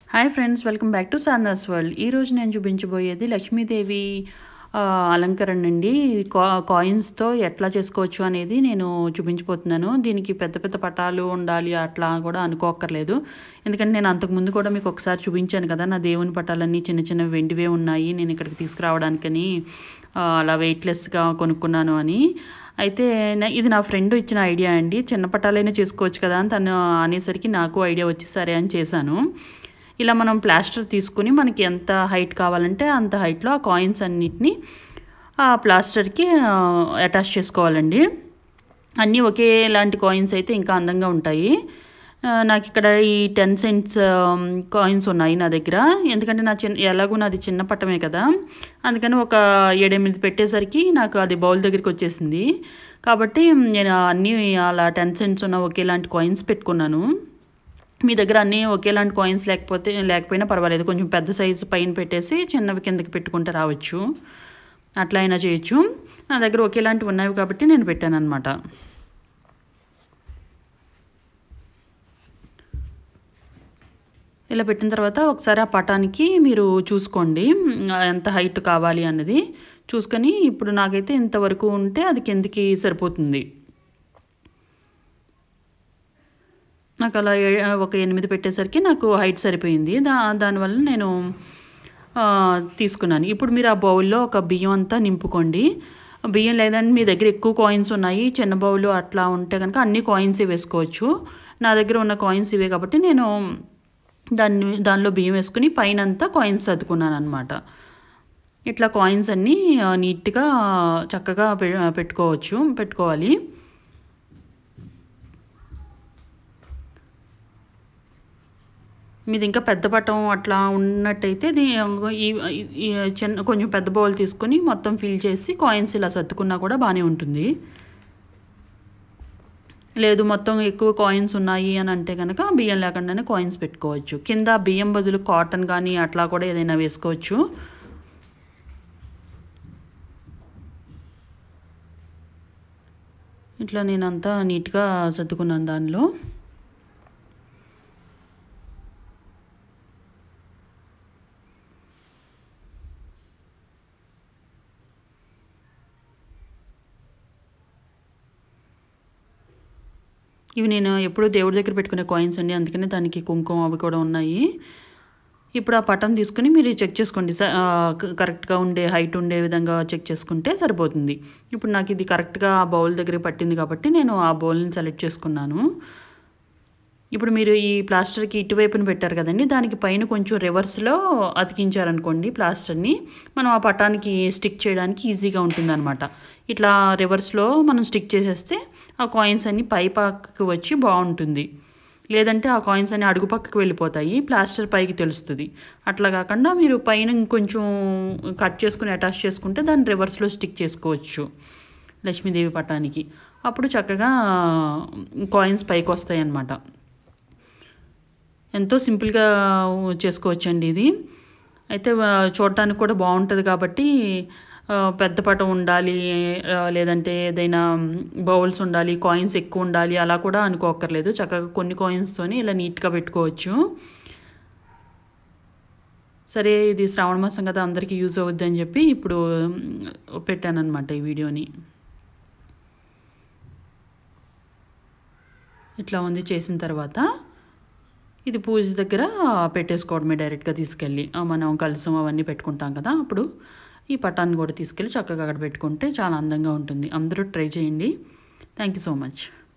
hi friends welcome back to సార్నాస్ world ఈరోజు నేను చూపించబోయేది లక్ష్మీదేవి ఆ, అలంకరణ అండి కా కాయిన్స్తో ఎట్లా చేసుకోవచ్చు అనేది నేను చూపించబోతున్నాను దీనికి పెద్ద పెద్ద పటాలు ఉండాలి అట్లా కూడా అనుకోక్కర్లేదు ఎందుకంటే నేను అంతకుముందు కూడా మీకు ఒకసారి చూపించాను కదా నా దేవుని పటాలన్నీ చిన్న చిన్న వెండివే ఉన్నాయి నేను ఇక్కడికి తీసుకురావడానికని ఆ, అలా వెయిట్లెస్గా కొనుక్కున్నాను అని అయితే నా- ఇది నా ఫ్రెండ్ ఇచ్చిన ఐడియా అండి చిన్న పటాలైనా చేసుకోవచ్చు కదా అని తను అనేసరికి నాకు ఐడియా వచ్చి సరే అని చేశాను ఇలా మనం ప్లాస్టర్ తీసుకుని మనకి ఎంత హైట్ కావాలంటే అంత హైట్లో ఆ కాయిన్స్ అన్నిటిని ఆ ప్లాస్టర్కి అటాచ్ చేసుకోవాలండి అన్నీ ఒకేలాంటి కాయిన్స్ అయితే ఇంకా అందంగా ఉంటాయి ఆ, నాకు ఇక్కడ ఈ టెన్ సెంట్స్ కాయిన్స్ ఉన్నాయి నా దగ్గర ఎందుకంటే నా చిన్న ఎలాగో నాది చిన్న పట్టమే కదా అందుకని ఒక ఏడెనిమిది పెట్టేసరికి నాకు అది బౌల్ దగ్గరికి వచ్చేసింది కాబట్టి నేను అన్నీ అలా టెన్ సెంట్స్ ఉన్న ఒకేలాంటి కాయిన్స్ పెట్టుకున్నాను మీ దగ్గర అన్నీ ఒకేలాంటి కాయిన్స్ లేకపోతే లేకపోయినా పర్వాలేదు కొంచెం పెద్ద సైజు పైన పెట్టేసి చిన్నవి కిందకి పెట్టుకుంటే రావచ్చు అట్లా అయినా చేయొచ్చు నా దగ్గర ఒకేలాంటివి ఉన్నాయి కాబట్టి నేను పెట్టాను అనమాట ఇలా పెట్టిన తర్వాత ఒకసారి ఆ పటానికి మీరు చూసుకోండి మ్, ఎంత హైట్ కావాలి అన్నది చూసుకొని ఇప్పుడు నాకైతే ఇంతవరకు ఉంటే అది కిందికి సరిపోతుంది నాకు అలా ఏ- ఒక ఎనిమిది పెట్టేసరికి నాకు హైట్ సరిపోయింది దా దానివల్ల నేను ఆ, తీసుకున్నాను ఇప్పుడు మీరు ఆ బౌల్లో ఒక బియ్యం అంతా నింపుకోండి బియ్యం లేదంటే మీ దగ్గర ఎక్కువ కాయిన్స్ ఉన్నాయి చిన్న బౌల్ అట్లా ఉంటే కనుక అన్ని కాయిన్స్ వేసుకోవచ్చు నా దగ్గర ఉన్న కాయిన్స్ ఇవే కాబట్టి నేను దాన్ని దానిలో బియ్యం వేసుకుని పైన అంతా కాయిన్స్ సర్దుకున్నాను అనమాట ఇట్లా కాయిన్స్ అన్నీ ఆ, నీట్గా చక్కగా పె పెట్టుకోవచ్చు పెట్టుకోవాలి మీది ఇంకా పెద్ద పటం అట్లా ఉన్నట్టయితే దీ ఈ ఈ చిన్న కొంచెం పెద్ద బౌల్ తీసుకొని మొత్తం ఫిల్ చేసి కాయిన్స్ ఇలా సర్దుకున్నా కూడా బాగానే ఉంటుంది లేదు మొత్తం ఎక్కువ కాయిన్స్ ఉన్నాయి అని అంటే కనుక బియ్యం లేకుండానే కాయిన్స్ పెట్టుకోవచ్చు కింద బియ్యం బదులు కాటన్ కానీ అట్లా కూడా ఏదైనా వేసుకోవచ్చు ఇట్లా నేను అంతా నీట్గా సర్దుకున్నాను దానిలో ఇవి నేను ఎప్పుడూ దేవుడి దగ్గర పెట్టుకునే కాయిన్స్ అండి అందుకనే దానికి కుంకుమ అవి కూడా ఉన్నాయి ఇప్పుడు ఆ పటం తీసుకుని మీరు చెక్ చేసుకోండి స- ఆ, క- కరెక్ట్గా ఉండే హైట్ ఉండే విధంగా చెక్ చేసుకుంటే సరిపోతుంది ఇప్పుడు నాకు ఇది కరెక్ట్గా ఆ బౌల్ దగ్గర పట్టింది కాబట్టి నేను ఆ బౌల్ని సెలెక్ట్ చేసుకున్నాను ఇప్పుడు మీరు ఈ ప్లాస్టర్కి ఇటువైపున పెట్టారు కదండి దానికి పైన కొంచెం రివర్స్లో అతికించారనుకోండి ప్లాస్టర్ని మనం ఆ పటానికి స్టిక్ చేయడానికి ఈజీగా ఉంటుందన్నమాట ఇట్లా రివర్స్లో మనం స్టిక్ చేసేస్తే ఆ కాయిన్స్ అన్ని పై పక్కకు వచ్చి బాగుంటుంది లేదంటే ఆ కాయిన్స్ అన్ని అడుగు పక్కకు వెళ్ళిపోతాయి ప్లాస్టర్ పైకి తెలుస్తుంది అట్లా కాకుండా మీరు పైన ఇంకొంచెం కట్ చేసుకుని అటాచ్ చేసుకుంటే దాన్ని రివర్స్లో స్టిక్ చేసుకోవచ్చు లక్ష్మీదేవి పటానికి అప్పుడు చక్కగా కాయిన్స్ పైకి వస్తాయి అన్నమాట ఎంతో సింపుల్గా చేసుకోవచ్చండి ఇది అయితే ఆ, చూడటానికి కూడా బాగుంటుంది కాబట్టి ఆ, పెద్ద పటం ఉండాలి ఆ, లేదంటే ఏదైనా బౌల్స్ ఉండాలి కాయిన్స్ ఎక్కువ ఉండాలి అలా కూడా అనుకోక్కర్లేదు చక్కగా కొన్ని కాయిన్స్తోని ఇలా నీట్గా పెట్టుకోవచ్చు సరే ఇది శ్రావణ మాసం కదా అందరికీ యూజ్ అవుద్ది అని చెప్పి ఇప్పుడు పెట్టాను అనమాట ఈ వీడియోని ఇట్లా ఉంది చేసిన తర్వాత ఇది పూజ దగ్గర పెట్టేసుకోవడమే డైరెక్ట్గా తీసుకెళ్ళి ఆ, మనం కలసం అవన్నీ పెట్టుకుంటాం కదా అప్పుడు ఈ పటాన్ని కూడా తీసుకెళ్ళి చక్కగా అక్కడ పెట్టుకుంటే చాలా అందంగా ఉంటుంది అందరూ ట్రై చేయండి థ్యాంక్ యూ సో మచ్